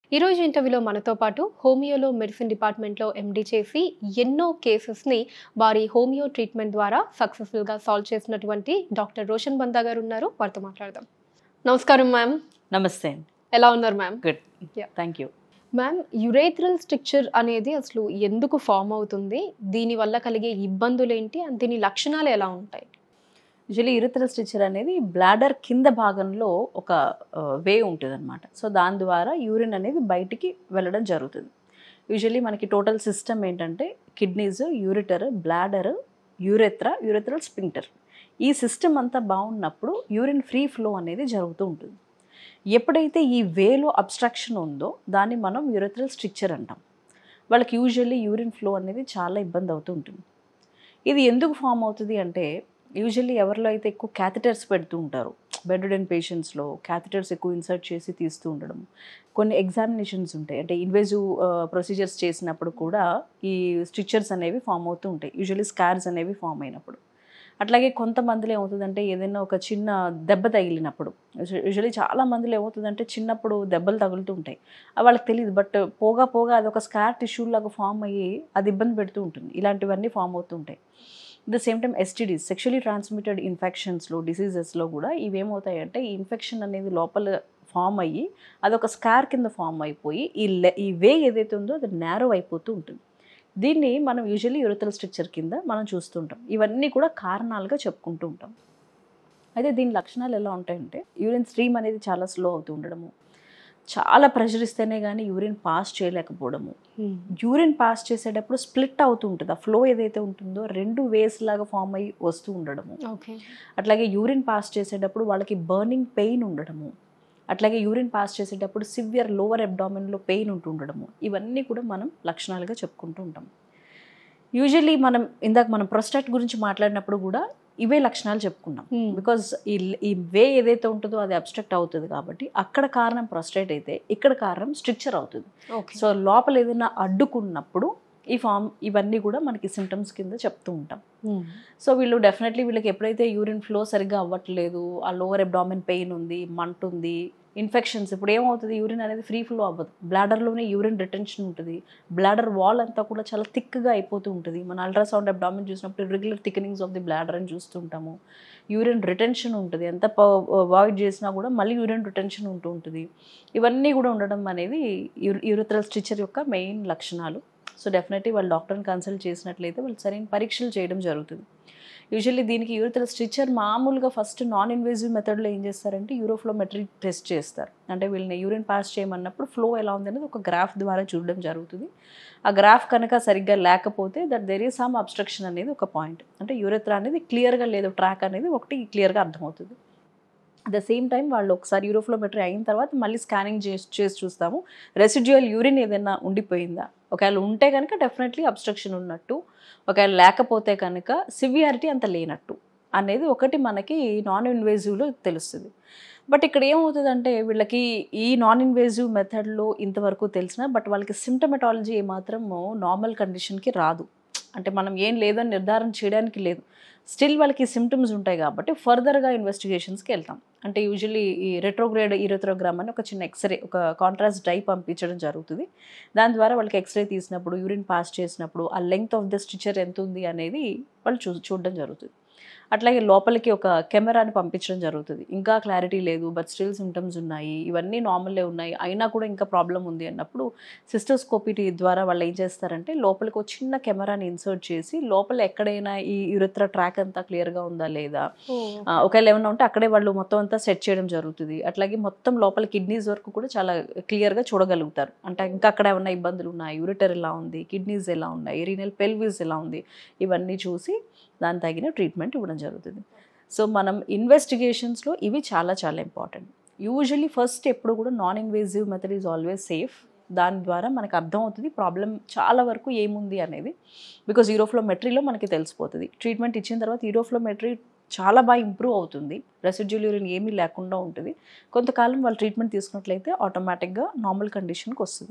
ఈరోజు ఇంటర్వ్యూలో మనతో పాటు హోమియోలో మెడిసిన్ డిపార్ట్మెంట్లో ఎండి చేసి ఎన్నో కేసెస్ని వారి హోమియో ట్రీట్మెంట్ ద్వారా సక్సెస్ఫుల్గా సాల్వ్ చేసినటువంటి డాక్టర్ రోషన్ బందా గారు ఉన్నారు వారితో మాట్లాడదాం నమస్కారం మ్యామ్ నమస్తే అండి ఎలా ఉన్నారు ma'am good Yeah. Thank you ma'am urethral stricture అనేది అసలు ఎందుకు ఫామ్ అవుతుంది దీనివల్ల కలిగే ఇబ్బందులు ఏంటి అండ్ దీని లక్షణాలు ఎలా ఉంటాయి యూజువలీ ఇరిథరల్ స్టిచ్చర్ అనేది బ్లాడర్ కింద భాగంలో ఒక వే ఉంటుంది అనమాట సో దాని ద్వారా యూరిన్ అనేది బయటికి వెళ్ళడం జరుగుతుంది యూజువలీ మనకి టోటల్ సిస్టమ్ ఏంటంటే kidneys ureter bladder urethra urethral sphincter ఈ సిస్టమ్ అంతా బాగున్నప్పుడు యూరిన్ ఫ్రీ ఫ్లో అనేది జరుగుతూ ఉంటుంది ఎప్పుడైతే ఈ వేలో అబ్స్ట్రక్షన్ ఉందో దాన్ని మనం యూరెత్రల్ స్ట్రిక్చర్ అంటాం వాళ్ళకి యూజువల్లీ యూరిన్ ఫ్లో అనేది చాలా ఇబ్బంది అవుతూ ఉంటుంది ఇది ఎందుకు ఫామ్ అవుతుంది అంటే యూజువల్లీ ఎవరిలో అయితే ఎక్కువ క్యాథిటర్స్ పెడుతూ ఉంటారు బెడ్డెన్ పేషెంట్స్లో క్యాథిటర్స్ ఎక్కువ ఇన్సర్ట్ చేసి తీస్తూ ఉండడం కొన్ని ఎగ్జామినేషన్స్ ఉంటాయి అంటే ఇన్వేజివ్ ప్రొసీజర్స్ చేసినప్పుడు కూడా ఈ స్ట్రిక్చర్స్ అనేవి ఫామ్ అవుతూ ఉంటాయి యూజువల్లీ స్కార్స్ అనేవి ఫామ్ అయినప్పుడు అట్లాగే కొంతమందిలో ఏమవుతుందంటే ఏదైనా ఒక చిన్న దెబ్బ తగిలినప్పుడు యూజువల్లీ చాలా మందిలో ఏమవుతుందంటే చిన్నప్పుడు దెబ్బలు తగులుతూ ఉంటాయి అవి వాళ్ళకి తెలియదు బట్ పోగా పోగా అది ఒక స్కార్ టిష్యూ లాగా ఫామ్ అయ్యి అది ఇబ్బంది పెడుతూ ఉంటుంది ఇలాంటివన్నీ ఫామ్ అవుతూ ఉంటాయి the same time STDs sexually transmitted ఇన్ఫెక్షన్స్లో డిసీజెస్లో కూడా ఇవేమవుతాయంటే ఈ ఇన్ఫెక్షన్ అనేది లోపల ఫామ్ అయ్యి అదొక స్కార్ కింద ఫామ్ అయిపోయి ఈ లె ఈ వే ఏదైతే ఉందో అది నేరో అయిపోతూ ఉంటుంది దీన్ని మనం యూజువల్లీ యూరతల్ స్ట్రక్చర్ కింద మనం చూస్తుంటాం ఇవన్నీ కూడా కారణాలుగా చెప్పుకుంటూ ఉంటాం అయితే దీని లక్షణాలు ఎలా ఉంటాయంటే యూరిన్ స్ట్రీమ్ అనేది చాలా స్లో అవుతూ ఉండడము చాలా ప్రెషర్ ఇస్తేనే కానీ యూరిన్ పాస్ చేయలేకపోవడము యూరిన్ పాస్ చేసేటప్పుడు స్ప్లిట్ అవుతూ ఉంటుంది ఆ ఫ్లో ఏదైతే ఉంటుందో రెండు వేస్ లాగా ఫామ్ అయ్యి వస్తూ ఉండడము ఓకే అట్లాగే యూరిన్ పాస్ చేసేటప్పుడు వాళ్ళకి బర్నింగ్ పెయిన్ ఉండడము అట్లాగే యూరిన్ పాస్ చేసేటప్పుడు సివియర్ లోవర్ అబ్డామిన్లో పెయిన్ ఉంటూ ఉండడము ఇవన్నీ కూడా మనం లక్షణాలుగా చెప్పుకుంటూ ఉంటాం యూజువల్లీ మనం ఇందాక మనం ప్రొస్టాట్ గురించి మాట్లాడినప్పుడు కూడా ఇవే లక్షణాలు చెప్పుకున్నాం బికాజ్ ఈ ఈ వే ఏదైతే ఉంటుందో అది అబ్స్ట్రక్ట్ అవుతుంది కాబట్టి అక్కడ కారణం ప్రొస్టేట్ అయితే ఇక్కడ కారణం స్ట్రిక్చర్ అవుతుంది ఓకే సో లోపల ఏదైనా అడ్డుకున్నప్పుడు ఈ ఫామ్ ఇవన్నీ కూడా మనకి సిమ్టమ్స్ కింద చెప్తూ ఉంటాం సో వీళ్ళు డెఫినెట్లీ వీళ్ళకి ఎప్పుడైతే యూరిన్ ఫ్లో సరిగ్గా అవ్వట్లేదు ఆ లోవర్ అబ్డామిన్ పెయిన్ ఉంది మంట ఉంది ఇన్ఫెక్షన్స్ ఇప్పుడు ఏమవుతుంది యూరిన్ అనేది ఫ్రీ ఫ్లో అవ్వదు బ్లాడర్లోనే యూరిన్ రిటెన్షన్ ఉంటుంది బ్లాడర్ వాల్ అంతా కూడా చాలా థిక్గా అయిపోతూ ఉంటుంది మన అల్ట్రాసౌండ్ అబ్డామిన్ చూసినప్పుడు regular thickenings of the bladder అని చూస్తుంటాము యూరిన్ రిటెన్షన్ ఉంటుంది ఎంత వాయిడ్ చేసినా కూడా మళ్ళీ యూరిన్ రిటెన్షన్ ఉంటూ ఉంటుంది ఇవన్నీ కూడా ఉండడం అనేది యూరిథ్రల్ స్టిచర్ యొక్క మెయిన్ లక్షణాలు సో డెఫినెట్లీ వాళ్ళు డాక్టర్ని కన్సల్ట్ చేసినట్లయితే వాళ్ళు సరైన పరీక్షలు చేయడం జరుగుతుంది యూజువల్లీ దీనికి యూరిథ్రల్ స్టిచర్ మామూలుగా ఫస్ట్ నాన్ ఇన్వేజివ్ మెథడ్లో ఏం చేస్తారంటే యూరోఫ్లోమెట్రీ టెస్ట్ చేస్తారు అంటే వీళ్ళని యూరిన్ పాస్ చేయమన్నప్పుడు ఫ్లో ఎలా ఉంది అనేది ఒక గ్రాఫ్ ద్వారా చూడడం జరుగుతుంది ఆ గ్రాఫ్ కనుక సరిగ్గా లేకపోతే that there is some obstruction అనేది ఒక పాయింట్ అంటే యూరిథ్రా అనేది క్లియర్గా లేదు ట్రాక్ అనేది ఒకటి క్లియర్గా అర్థమవుతుంది అట్ ద సేమ్ టైం వాళ్ళు ఒకసారి యూరోఫ్లోమెట్రీ అయిన తర్వాత మళ్ళీ స్కానింగ్ చేసి చేసి చూస్తాము రెసిడ్యువల్ యూరిన్ ఏదైనా ఉండిపోయిందా ఒకవేళ ఉంటే కనుక డెఫినెట్లీ అబ్స్ట్రక్షన్ ఉన్నట్టు ఒకవేళ లేకపోతే కనుక సివియారిటీ అంత లేనట్టు అనేది ఒకటి మనకి నాన్ ఇన్వేజివ్లో తెలుస్తుంది బట్ ఇక్కడ ఏమవుతుందంటే వీళ్ళకి ఈ నాన్ ఇన్వేజివ్ మెథడ్లో ఇంతవరకు తెలిసిన బట్ వాళ్ళకి సిమ్టమెటాలజీ ఏమాత్రము నార్మల్ కండిషన్కి రాదు అంటే మనం ఏం లేదని నిర్ధారణ చేయడానికి లేదు స్టిల్ వాళ్ళకి సిమ్టమ్స్ ఉంటాయి కాబట్టి ఫర్దర్గా ఇన్వెస్టిగేషన్స్కి వెళ్తాం అంటే యూజువల్లీ ఈ రెట్రోగ్రేడ్ ఈరోథ్రోగ్రామ్ అని ఒక చిన్న ఎక్స్రే ఒక కాంట్రాస్ట్ డై పంపించడం జరుగుతుంది దాని ద్వారా వాళ్ళకి ఎక్స్రే తీసినప్పుడు యూరిన్ పాస్ చేసినప్పుడు ఆ లెంగ్త్ ఆఫ్ ద స్టిచర్ ఎంత ఉంది అనేది వాళ్ళు చూ చూడడం జరుగుతుంది అట్లాగే లోపలికి ఒక కెమెరాని పంపించడం జరుగుతుంది ఇంకా క్లారిటీ లేదు బట్ స్టిల్ సిమ్టమ్స్ ఉన్నాయి ఇవన్నీ నార్మల్లే ఉన్నాయి అయినా కూడా ఇంకా ప్రాబ్లం ఉంది అన్నప్పుడు సిస్టోస్కోపీ ద్వారా వాళ్ళు ఏం చేస్తారంటే లోపలికి ఒక చిన్న కెమెరాని ఇన్సర్ట్ చేసి లోపల ఎక్కడైనా ఈ యురత్ర ట్రాక్ అంతా క్లియర్గా ఉందా లేదా ఆ, ఒకవేళ ఏమన్నా ఉంటే అక్కడే వాళ్ళు మొత్తం అంతా సెట్ చేయడం జరుగుతుంది అట్లాగే మొత్తం లోపల కిడ్నీస్ వరకు కూడా చాలా క్లియర్గా చూడగలుగుతారు అంటే ఇంకా అక్కడ ఏమన్నా ఇబ్బందులు ఉన్నాయి యూరిటర్ ఎలా ఉంది కిడ్నీస్ ఎలా ఉన్నాయి రీనల్ పెల్విస్ ఎలా ఉంది ఇవన్నీ చూసి దాని తగిన ట్రీట్మెంట్ ఇవ్వడం జరుగుతుంది సో మనం ఇన్వెస్టిగేషన్స్లో ఇవి చాలా చాలా ఇంపార్టెంట్ యూజువలీ ఫస్ట్ ఎప్పుడు కూడా non invasive method is always safe దాని ద్వారా మనకు అర్థమవుతుంది ప్రాబ్లం చాలా వరకు ఏముంది అనేది బికాజ్ యూరోఫ్లోమెట్రీలో మనకి తెలిసిపోతుంది ట్రీట్మెంట్ ఇచ్చిన తర్వాత యూరోఫ్లోమెట్రీ చాలా బాగా ఇంప్రూవ్ అవుతుంది రెసిడ్యూల్ యూరిన్ ఏమీ లేకుండా ఉంటుంది కొంతకాలం వాళ్ళు ట్రీట్మెంట్ తీసుకున్నట్లయితే ఆటోమేటిక్గా నార్మల్ కండిషన్కి వస్తుంది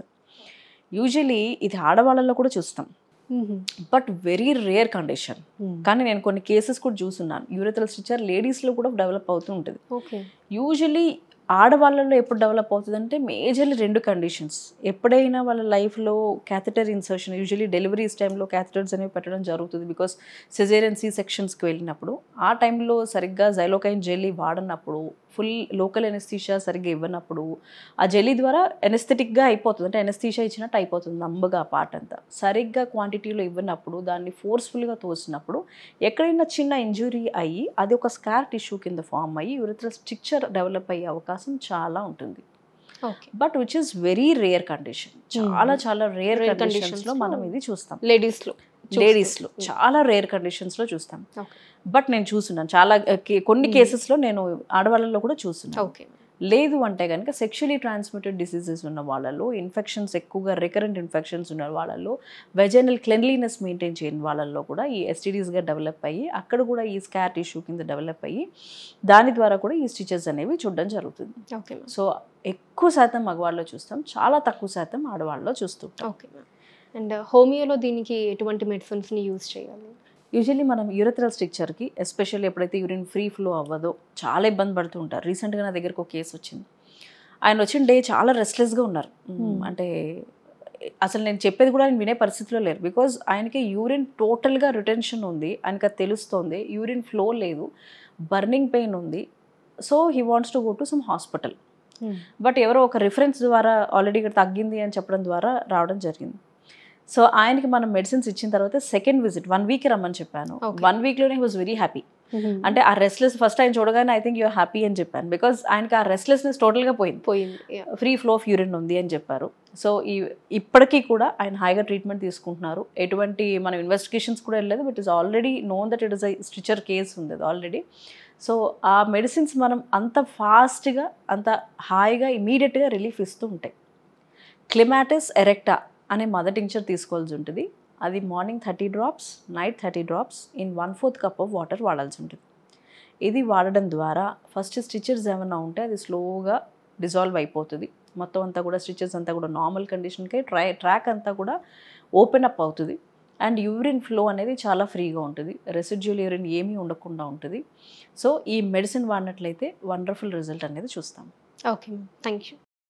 యూజువలీ ఇది ఆడవాళ్ళలో కూడా చూస్తాం బట్ వెరీ రేర్ కండిషన్ కానీ నేను కొన్ని కేసెస్ కూడా చూస్తున్నాను యూరిథల్ స్టిచర్ లేడీస్లో కూడా డెవలప్ అవుతూ ఉంటుంది ఓకే యూజువలీ ఆడవాళ్ళలో ఎప్పుడు డెవలప్ అవుతుందంటే మేజర్లీ రెండు కండిషన్స్ ఎప్పుడైనా వాళ్ళ లైఫ్లో క్యాథెటర్ ఇన్సర్షన్ యూజువలీ డెలివరీస్ టైంలో క్యాథెటర్స్ అనేవి పెట్టడం జరుగుతుంది బికాస్ సిజేరియన్ సి సెక్షన్స్కి వెళ్ళినప్పుడు ఆ టైంలో సరిగ్గా జైలోకైన్ జెల్లీ వాడనప్పుడు ఫుల్ లోకల్ ఎనెస్థీషియా సరిగ్గా ఇవ్వనప్పుడు ఆ జెల్లీ ద్వారా ఎనెస్థెటిక్గా అయిపోతుంది అంటే ఎనెస్థీషియా ఇచ్చినట్టు అయిపోతుంది నంబగా ఆ పార్ట్ అంతా సరిగ్గా క్వాంటిటీలో ఇవ్వనప్పుడు దాన్ని ఫోర్స్ఫుల్గా తోసినప్పుడు ఎక్కడైనా చిన్న ఇంజురీ అయ్యి అది ఒక స్కార్ టిష్యూ కింద ఫామ్ అయ్యి యూరిథ్రల్ స్ట్రిక్చర్ డెవలప్ అయ్యే అవకాశం చాలా ఉంటుంది okay but which is very rare condition చాలా చాలా రేర్ Rare కండిషన్స్ conditions లో లో మనం ఇది చూస్తాం లేడీస్ లో లేడీస్ లో చాలా రేర్ కండిషన్స్ లో చూస్తాం Okay. బట్ నేను చూస్తున్నాను చాలా uh, కే- కొన్ని Hmm. కేసెస్ లో నేను ఆడవాళ్ళలో కూడా చూస్తున్నాను ఓకే లేదు అంటే కనుక సెక్షువలీ ట్రాన్స్మిటెడ్ డిసీజెస్ ఉన్న వాళ్ళలో ఇన్ఫెక్షన్స్ ఎక్కువగా రికరెంట్ ఇన్ఫెక్షన్స్ ఉన్న వాళ్ళలో వెజైనల్ క్లెన్లీనెస్ మెయింటైన్ చేయని వాళ్ళల్లో కూడా ఈ ఎస్టీడీస్గా డెవలప్ అయ్యి అక్కడ కూడా ఈ స్కార్ టిష్యూ కింద డెవలప్ అయ్యి దాని ద్వారా కూడా ఈ స్టిచెస్ అనేవి చూడడం జరుగుతుంది ఓకే మ్యామ్ సో ఎక్కువ శాతం మగవాళ్ళలో చూస్తాం చాలా తక్కువ శాతం ఆడవాళ్ళలో చూస్తుంటాం ఓకే మ్యామ్ అండ్ హోమియోలో దీనికి ఎటువంటి మెడిసిన్స్ని యూజ్ చేయాలి యూజువల్లీ మనం యూరథ్రల్ స్ట్రిక్చర్కి ఎస్పెషల్లీ ఎప్పుడైతే యూరిన్ ఫ్రీ ఫ్లో అవ్వదో చాలా ఇబ్బంది పడుతూ ఉంటారు రీసెంట్గా నా దగ్గరకు ఒక కేసు వచ్చింది ఆయన వచ్చిన డే చాలా రెస్ట్లెస్గా ఉన్నారు Hmm. అంటే అసలు నేను చెప్పేది కూడా ఆయన వినే పరిస్థితిలో లేరు బికాజ్ ఆయనకి యూరిన్ టోటల్గా రిటెన్షన్ ఉంది ఆయనకి అది తెలుస్తోంది యూరిన్ ఫ్లో లేదు బర్నింగ్ పెయిన్ ఉంది so he wants to go to some hospital but ఎవరో ఒక రిఫరెన్స్ ద్వారా ఆల్రెడీ ఇక్కడ తగ్గింది అని చెప్పడం ద్వారా రావడం జరిగింది సో ఆయనకి మనం మెడిసిన్స్ ఇచ్చిన తర్వాత సెకండ్ విజిట్ వన్ వీక్ రమ్మని చెప్పాను Okay. వన్ వీక్లోనే హీ వాజ్ వెరీ హ్యాపీ అంటే ఆ రెస్ట్లెస్ ఫస్ట్ ఆయన చూడగానే ఐ థింక్ యూఆర్ హ్యాపీ అని చెప్పాను బికాజ్ ఆయనకి ఆ రెస్ట్లెస్నెస్ టోటల్గా పోయింది పోయింది Yeah. Free flow of urine ఉంది అని చెప్పారు సో ఈ ఇప్పటికీ కూడా ఆయన హాయిగా ట్రీట్మెంట్ తీసుకుంటున్నారు ఎటువంటి మనం ఇన్వెస్టిగేషన్స్ కూడా వెళ్ళలేదు but is already known that it is ఐ స్టిచర్ కేస్ ఉంది అది ఆల్రెడీ సో ఆ మెడిసిన్స్ మనం అంత ఫాస్ట్గా అంత హాయిగా ఇమీడియట్గా రిలీఫ్ ఇస్తూ ఉంటాయి క్లిమాటిస్ ఎరెక్టా అనే మదర్ టింక్చర్ తీసుకోవాల్సి ఉంటుంది అది morning thirty drops night thirty drops in one fourth cup of water వాడాల్సి ఉంటుంది ఇది వాడడం ద్వారా ఫస్ట్ స్టిచెస్ ఏమైనా ఉంటే అది స్లోగా డిజాల్వ్ అయిపోతుంది మొత్తం అంతా కూడా స్టిచెస్ అంతా కూడా నార్మల్ కండిషన్కి ట్రై ట్రాక్ అంతా కూడా ఓపెన్ అప్ అవుతుంది అండ్ యూరిన్ ఫ్లో అనేది చాలా ఫ్రీగా ఉంటుంది రెసిడ్యువల్ యూరిన్ ఏమీ ఉండకుండా ఉంటుంది సో ఈ మెడిసిన్ వాడినట్లయితే వండర్ఫుల్ రిజల్ట్ అనేది చూస్తాం ఓకే మ్యామ్ థ్యాంక్ యూ